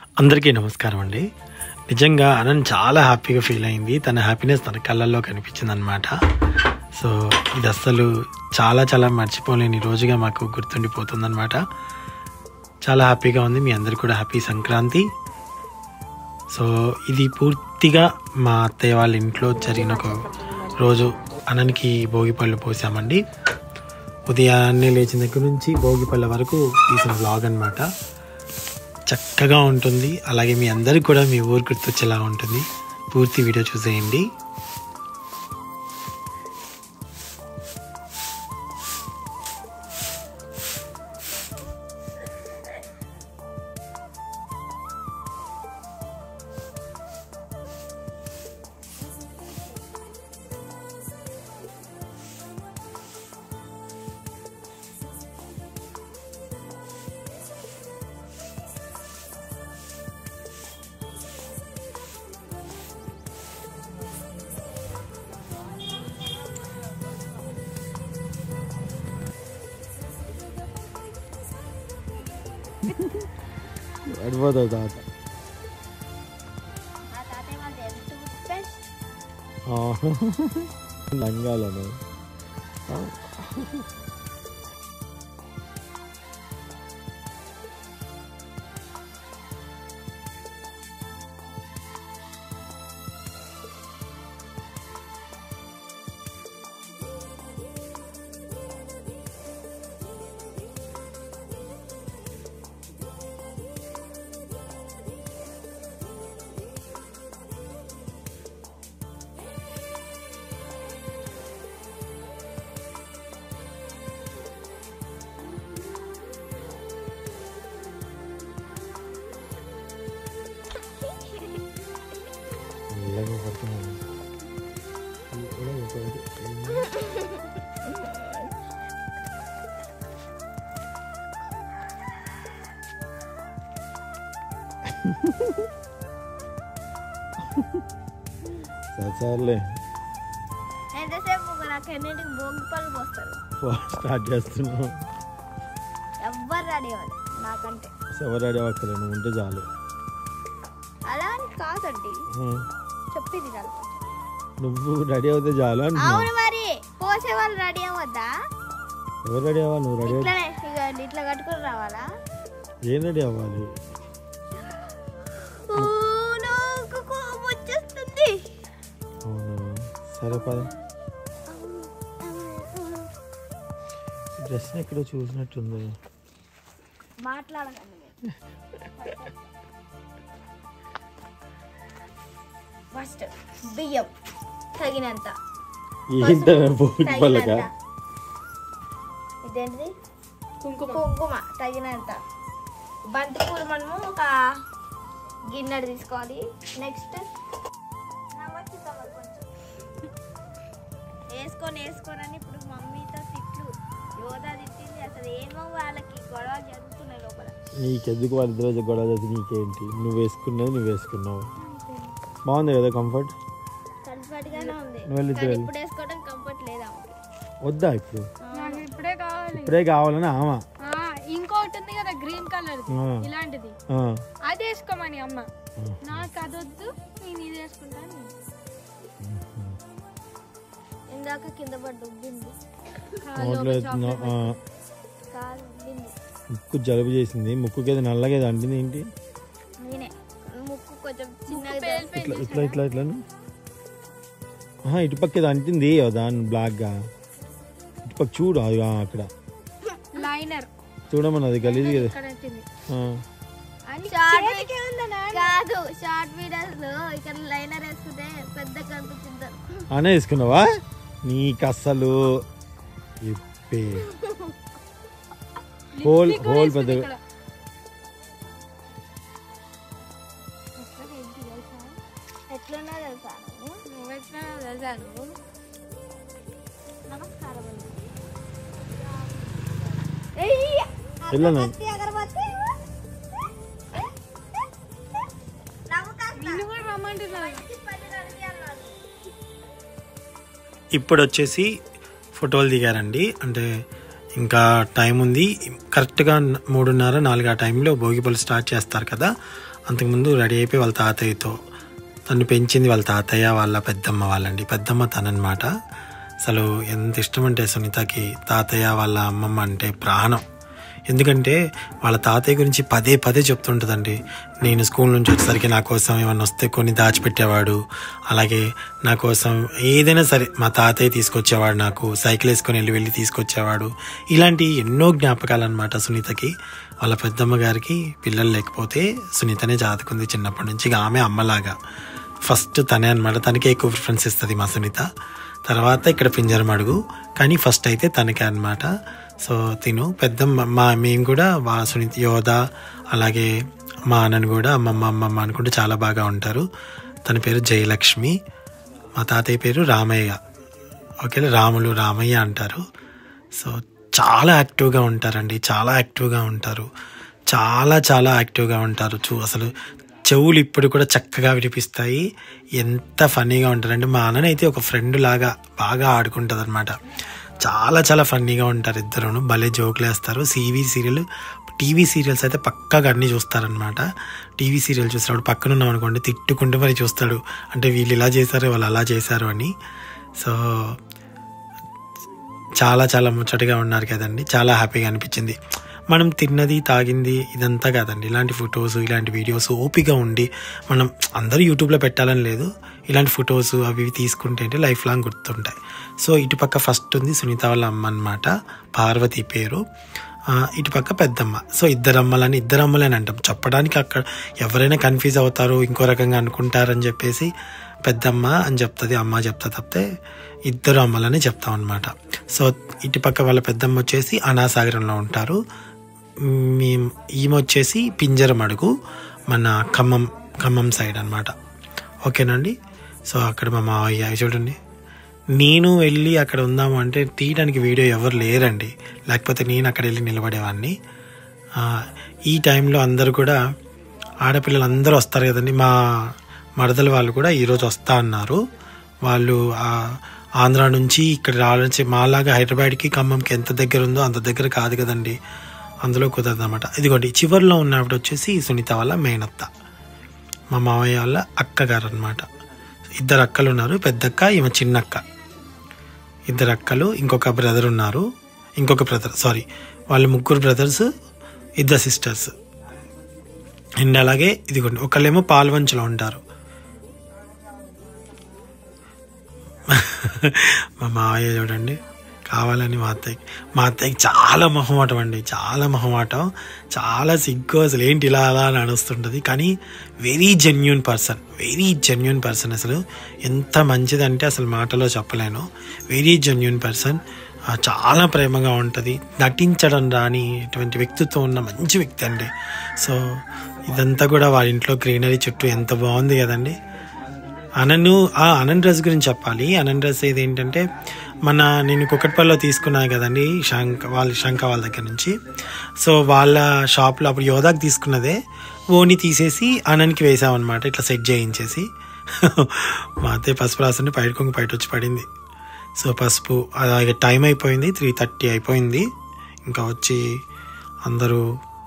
అందరికీ నమస్కారం అండి నిజంగా అనంత్ చాలా హ్యాపీగా ఫీల్ అయింది తన హ్యాపీనెస్ తన కళ్ళల్లో కనిపించింది అనమాట సో ఇది అస్సలు చాలా చాలా మర్చిపోలేని రోజుగా మాకు గుర్తుండిపోతుందన్నమాట చాలా హ్యాపీగా ఉంది మీ అందరు కూడా హ్యాపీ సంక్రాంతి సో ఇది పూర్తిగా మా అత్తయ్య వాళ్ళ ఇంట్లో జరిగిన ఒక రోజు అన్ననికి భోగి పళ్ళు పోసామండి ఉదయాన్నే లేచిన దగ్గర నుంచి భోగి పళ్ళ వరకు తీసిన బ్లాగ్ అనమాట చక్కగా ఉంటుంది అలాగే మీ అందరికి కూడా మీ ఊరు గుర్తొచ్చేలా ఉంటుంది పూర్తి వీడియో చూసేయండి అడిపోతుంది తాత ఆ తాతయ్య వాళ్ళది ఎంత బెస్ట్ లంగాలను మెల్లగా పడుతున్నాను సరే సర్లే ఎంతసేపు నాకు ఎన్నింటికి భోగి పళ్ళు పోస్తారు స్టార్ట్ చేస్తున్నావు ఎవ్వరు రెడీ అవ్వాలి నాకంటే ఎవరు రెడీ అవ్వక్కర్లే నువ్వు ఉంటే చాలు అలా అని కాదండి ఆ, చెప్పింది కాదు నువ్వు రెడీ అవుతే చాలు అంటున్నా అవును మరి పోసే వాళ్ళు రెడీ అవ్వద్దా ఎవరు రెడీ అవ్వాలి నువ్వు రెడీ ఇట్లానే ఇక ఇట్లా కట్టుకొని రావాలా ఏం రెడీ అవ్వాలి ఊ, నాకు కోపం వచ్చేస్తుంది అవును సరే పద డ్రెస్ ఎక్కడో చూసినట్టుంది మాట్లాడకండి ఫస్ట్ బియ్యం తగినంత ఏంట భోగి పళ్ళక తగినంత ఇదేంటిది కుంకుమ కుంకుమ తగినంత బంతిపూలు మనము ఒక గిన్నెడు తీసుకోవాలి నెక్స్ట్ వేసుకొని వేసుకొని అని ఇప్పుడు మమ్మీతో తిట్లు యోధా తిట్టింది అసలు ఏమో వాళ్ళకి గొడవ జరుగుతున్నాయి లోపల నీకెందుకు వాళ్ళిద్దరు గొడవ చేసి నీకేంటి నువ్వు వేసుకున్నది నువ్వు వేసుకున్నావు బాగుంది కదా కంఫర్ట్ కంఫర్ట్ గానే ఉంది నువ్వు వెళ్ళి కానీ వెళ్ళు. ఇప్పుడు వేసుకోవడం కంఫర్ట్ లేదా ఆమెకి. వద్దా ఇప్పుడు నాకు ఇప్పుడే కావాలి ఇప్పుడే కావాలని ఆమా ఆ, ఇంకోటి ఉంది కదా గ్రీన్ కలర్ ఆ, ఇలాంటిది ఆ. అది వేసుకోమని అమ్మ నాకు అదొద్దు నేను ఇది వేసుకుంటాను ఇందాక కింద పడ్డ ఉబ్బింది నోట్లో ఎత్తున్నా- ఆ, కాదు ఉబ్బింది ముక్కు జలుబు చేసింది ముక్కుకి ఏదో నల్లగా ఏదో అంటింది ఏంటి నేనే ముక్కు కొంచెం చిన్నగా ఇట్లా ఇట్లా ఇట్లా ఇట్లా ఇటుపక్క ఏదో అంటింది దాని బ్లాక్గా ఇటుపక్క చూడు అది ఆ, అక్కడ లైనర్ చూడమని అది గలీజ్ కదా ఇక్కడ పెట్టింది ఆ. షార్ట్ కాదు షార్ట్ వీడియోస్ లో ఇక్కడ లైనర్ వేసుకుంటే పెద్ద కనిపించింది అనే వేసుకున్నావా నీకు అస్సలు ఇప్పే హోల్ హోల్ పెద్ద ఇక్కడ ఎట్లున్నా తెలుసా నువ్వు? నువ్వు ఎట్లా తెలుసా నువ్వు నమస్కారం అండి. వెళ్ళను ఈ అగరబత్తి నవ్వుకాస్త. నిన్ను కూడా రమ్మంటున్నాను పది నడిపి అన్నాడు. ఇప్పుడు వచ్చేసి ఫోటోలు దిగారండి అంటే ఇంకా టైం ఉంది కరెక్ట్గా మూడున్నర నాలుగు ఆ టైంలో భోగిపళ్ళు స్టార్ట్ చేస్తారు కదా అంతకుముందు రెడీ అయిపోయి వాళ్ళ తాతయ్యతో తను పెంచింది వాళ్ళ తాతయ్య వాళ్ళ పెద్దమ్మ వాళ్ళండి పెద్దమ్మ తననమాట అసలు ఎంత ఇష్టం అంటే సునీతకి తాతయ్య వాళ్ళ అమ్మమ్మ అంటే ప్రాణం ఎందుకంటే వాళ్ళ తాతయ్య గురించి పదే పదే చెప్తుంటుందండి నేను స్కూల్ నుంచి వచ్చేసరికి నా కోసం ఏమన్నా వస్తే కొన్ని దాచిపెట్టేవాడు అలాగే నా కోసం ఏదైనా సరే మా తాతయ్య తీసుకొచ్చేవాడు నాకు సైకిల్ వేసుకొని వెళ్ళి వెళ్ళి తీసుకొచ్చేవాడు ఇలాంటి ఎన్నో జ్ఞాపకాలు అనమాట సునీతకి వాళ్ళ పెద్దమ్మ గారికి పిల్లలు లేకపోతే సునీతనే జాతకుంది చిన్నప్పటి నుంచి ఇక ఆమె అమ్మలాగా ఫస్ట్ తనే అనమాట తనకే ఎక్కువ ప్రిఫరెన్స్ ఇస్తుంది మా సునీత తర్వాత ఇక్కడ పింజరం అడుగు కానీ ఫస్ట్ అయితే తనకే అనమాట సో తిను పెద్ద మా మేము కూడా మా సునీత యోధ అలాగే మా అన్నని కూడా అమ్మమ్మ అమ్మమ్మ అనుకుంటూ చాలా బాగా ఉంటారు తన పేరు జయలక్ష్మి మా తాతయ్య పేరు రామయ్య ఓకే రాములు రామయ్య అంటారు సో చాలా యాక్టివ్గా ఉంటారండి చాలా యాక్టివ్గా ఉంటారు చాలా చాలా యాక్టివ్గా ఉంటారు చూ అసలు చెవులు ఇప్పుడు కూడా చక్కగా వినిపిస్తాయి ఎంత ఫన్నీగా ఉంటారంటే మా అన్ననైతే ఒక ఫ్రెండ్ లాగా బాగా ఆడుకుంటుంది అనమాట చాలా చాలా ఫన్నీగా ఉంటారు ఇద్దరును భలే జోకులు వేస్తారు సివి సీరియల్ టీవీ సీరియల్స్ అయితే పక్కాగా అన్నీ చూస్తారనమాట టీవీ సీరియల్ చూసినప్పుడు పక్కన ఉన్నాం అనుకోండి తిట్టుకుంటూ మరి చూస్తాడు అంటే వీళ్ళు ఇలా చేశారు వాళ్ళు అలా చేశారు అని సో చాలా చాలా ముచ్చటగా ఉన్నారు కదండి చాలా హ్యాపీగా అనిపించింది మనం తిన్నది తాగింది ఇదంతా కాదండి ఇలాంటి ఫొటోస్ ఇలాంటి వీడియోస్ ఓపిక ఉండి మనం అందరూ యూట్యూబ్లో పెట్టాలని లేదు ఇలాంటి ఫొటోస్ అవి ఇవి తీసుకుంటే అంటే లైఫ్ లాంగ్ గుర్తుంటాయి సో ఇటుపక్క ఫస్ట్ ఉంది సునీత వాళ్ళ అమ్మ అనమాట పార్వతి పేరు ఆ, ఇటుపక్క పెద్దమ్మ సో ఇద్దరు అమ్మలని ఇద్దరు అమ్మలని అంటాం చెప్పడానికి అక్కడ ఎవరైనా కన్ఫ్యూజ్ అవుతారు ఇంకో రకంగా అనుకుంటారని చెప్పేసి పెద్దమ్మ అని చెప్తుంది అమ్మ చెప్తా తప్పితే ఇద్దరు అమ్మలని చెప్తాం అనమాట సో ఇటుపక్క వాళ్ళ పెద్దమ్మ వచ్చేసి అనాసాగరంలో ఉంటారు మేము ఈమె వచ్చేసి పింజరం అడుగు మన ఖమ్మం ఖమ్మం సైడ్ అనమాట ఓకేనండి సో అక్కడ మా మావయ్య చూడండి నేను వెళ్ళి అక్కడ ఉందాము అంటే తీయడానికి వీడియో ఎవరు లేరండి లేకపోతే నేను అక్కడ వెళ్ళి నిలబడేవాడిని ఆ, ఈ టైంలో అందరూ కూడా ఆడపిల్లలు అందరూ వస్తారు కదండి మా మరదల వాళ్ళు కూడా ఈరోజు వస్తా అన్నారు వాళ్ళు ఆ, ఆంధ్ర నుంచి ఇక్కడ రావాలని మాలాగా హైదరాబాద్కి ఖమ్మంకి ఎంత దగ్గర ఉందో అంత దగ్గర కాదు కదండి అందులో కుదరదు అనమాట ఇదిగోండి చివరిలో ఉన్నప్పుడు వచ్చేసి సునీత వాళ్ళ మేనత్త మా మావయ్య వాళ్ళ అక్కగారు అనమాట ఇద్దరు అక్కలు ఉన్నారు పెద్దక్క ఈమె చిన్నక్క ఇద్దరు అక్కలు ఇంకొక బ్రదర్ ఉన్నారు ఇంకొక బ్రదర్ సారీ వాళ్ళు ముగ్గురు బ్రదర్స్ ఇద్దరు సిస్టర్స్ అండ్ అలాగే ఇదిగోండి ఒకళ్ళేమో పాల్వంచులో ఉంటారు మా మావయ్య చూడండి కావాలని మా అత్తయ్యకి మా అత్తయ్యకి చాలా మొహమాటం అండి చాలా మొహమాటం చాలా సిగ్గు అసలు ఏంటి ఇలా అలా అని అనిస్తుంటుంది కానీ very genuine person very genuine person అసలు ఎంత మంచిదంటే అసలు మాటలో చెప్పలేను వెరీ జెన్యున్ పర్సన్ చాలా ప్రేమగా ఉంటుంది నటించడం రాని ఇటువంటి వ్యక్తిత్వం ఉన్న మంచి వ్యక్తి అండి సో ఇదంతా కూడా వాళ్ళ ఇంట్లో గ్రీనరీ చుట్టూ ఎంత బాగుంది కదండి అనను ఆ అనంత్ డ్రెస్ గురించి చెప్పాలి అనంత్ డ్రెస్ ఇది ఏంటంటే మన నేను కుక్కట్పల్లిలో తీసుకున్నాను కదండి శంక వాళ్ళ శంక వాళ్ళ దగ్గర నుంచి సో వాళ్ళ షాప్లో అప్పుడు యోధాకి తీసుకున్నదే ఓని తీసేసి అనంత్కి వేసామన్నమాట ఇట్లా సెట్ చేయించేసి మా అత్తయ్య పసుపు రాస్తుంటే బయట కొంగు బయట వచ్చి పడింది సో పసుపు అలాగే టైం అయిపోయింది త్రీ థర్టీ అయిపోయింది ఇంకా వచ్చి అందరూ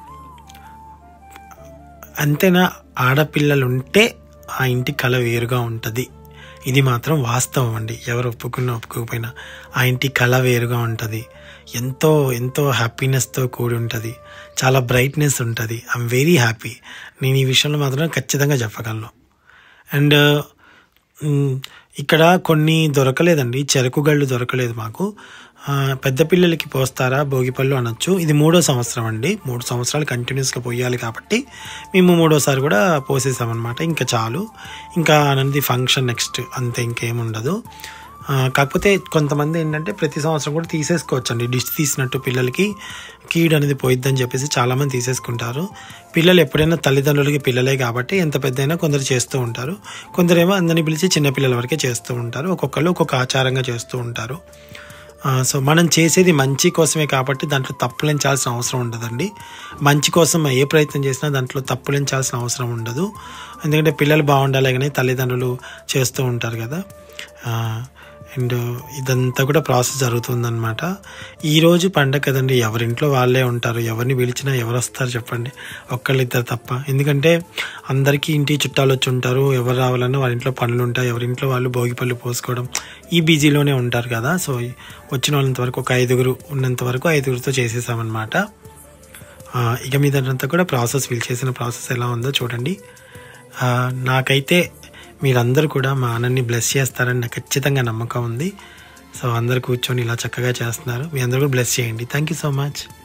అంతేనా ఆడపిల్లలు ఉంటే ఆ ఇంటి కళ వేరుగా ఉంటుంది ఇది మాత్రం వాస్తవం అండి ఎవరు ఒప్పుకున్నా ఒప్పుకోకపోయినా ఆ ఇంటి కళ వేరుగా ఉంటుంది ఎంతో ఎంతో హ్యాపీనెస్తో కూడి ఉంటుంది చాలా బ్రైట్నెస్ ఉంటుంది ఐఎమ్ వెరీ హ్యాపీ నేను ఈ విషయంలో మాత్రం ఖచ్చితంగా చెప్పగలను అండ్ మ్, ఇక్కడ కొన్ని దొరకలేదండి చెరకు గళ్ళు దొరకలేదు మాకు ఆ, పెద్ద పిల్లలకి పోస్తారా భోగిపళ్ళు అనొచ్చు ఇది మూడో సంవత్సరం అండి మూడు సంవత్సరాలు కంటిన్యూస్గా పోయాలి కాబట్టి మేము మూడోసారి కూడా పోసేసామన్నమాట ఇంకా చాలు ఇంకా అనంది ఫంక్షన్ నెక్స్ట్ అంతే ఇంకేముండదు ఆ, కాకపోతే కొంతమంది ఏంటంటే ప్రతి సంవత్సరం కూడా తీసేసుకోవచ్చు అండి డిష్ తీసినట్టు పిల్లలకి కీడు అనేది పోయిద్దని చెప్పేసి చాలామంది తీసేసుకుంటారు పిల్లలు ఎప్పుడైనా తల్లిదండ్రులకి పిల్లలే కాబట్టి ఎంత పెద్దయినా కొందరు చేస్తూ ఉంటారు కొందరేమో అందరిని పిలిచి చిన్న పిల్లల వరకే చేస్తూ ఉంటారు ఒక్కొక్కరు ఒక్కొక్క ఆచారంగా చేస్తూ ఉంటారు ఆ, సో మనం చేసేది మంచి కోసమే కాబట్టి దాంట్లో తప్పులించాల్సిన అవసరం ఉండదండి మంచి కోసం ఏ ప్రయత్నం చేసినా దాంట్లో తప్పులించాల్సిన అవసరం ఉండదు ఎందుకంటే పిల్లలు బాగుండాలి కానీ తల్లిదండ్రులు చేస్తూ ఉంటారు కదా ఆ, అండ్ ఇదంతా కూడా ప్రాసెస్ జరుగుతుందన్నమాట ఈరోజు పండగ కదండి ఎవరింట్లో వాళ్ళే ఉంటారు ఎవరిని పిలిచినా ఎవరు వస్తారు చెప్పండి ఒక్కళ్ళిద్దరు తప్ప ఎందుకంటే అందరికీ ఇంటి చుట్టాలు వచ్చి ఉంటారు ఎవరు రావాలన్నా వాళ్ళ ఇంట్లో పనులు ఉంటాయి ఎవరింట్లో వాళ్ళు భోగి పళ్ళు పోసుకోవడం ఈ బిజీలోనే ఉంటారు కదా సో వచ్చిన వాళ్ళంత వరకు ఒక ఐదుగురు ఉన్నంత వరకు ఐదుగురితో చేసేసామన్నమాట ఆ, ఇక మీదంతా కూడా ప్రాసెస్ వీళ్ళు చేసిన ప్రాసెస్ ఎలా ఉందో చూడండి ఆ, నాకైతే మీరందరూ కూడా మా ఆనంద్ బ్లెస్ చేస్తారని నాకు ఖచ్చితంగా నమ్మకం ఉంది సో అందరు కూర్చొని ఇలా చక్కగా చేస్తున్నారు మీ అందరూ కూడా బ్లెస్ చేయండి థ్యాంక్ యూ సో మచ్